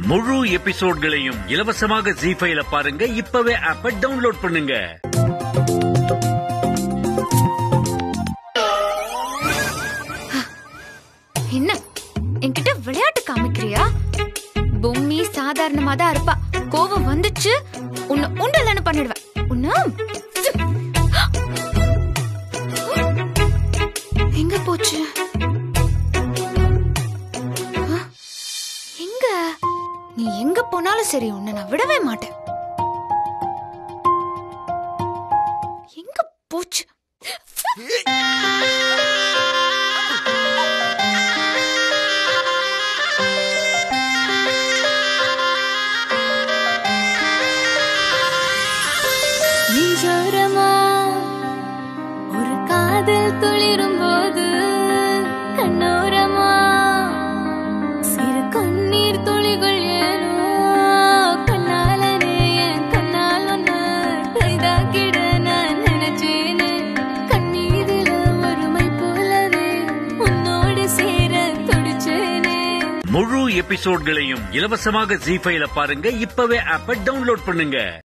முழு எபிசோட்களையும் இலவசமாக ஜி ஃபைல பாருங்க இப்பவே ஆப்ப டவுன்லோட் பண்ணுங்க என்ன என்கிட்ட விளையாட்டு காமிக்கிறியா பொம்மி சாதாரணமா தான் இருப்பா கோவம் வந்துச்சு உன்னை உண்டலன்னு பண்ணிடுவேன் உன்ன எங்க போச்சு ஆ, எங்க நீ எங்க போனாலும் சரி உன்னை நான் விடவே மாட்டேன் எங்க போச்சு நெஞ்சோரமா ஒரு காதல் துளிரும் போது கண்ணோரமா சிறு கண்ணீர் துளிகள் ஏனோ கண்ணாலனே என் கண்ணால் ஒன்ன கைதாக்கிட நான் நினைச்சேனே கண்ணீரில ஒருமை போலவே உன்னோடு சேர துடிச்சேனே முழு எபிசோட்களையும் இலவசமாக ஜி ஃபைல பாருங்க இப்பவே ஆப்ப டவுன்லோட் பண்ணுங்க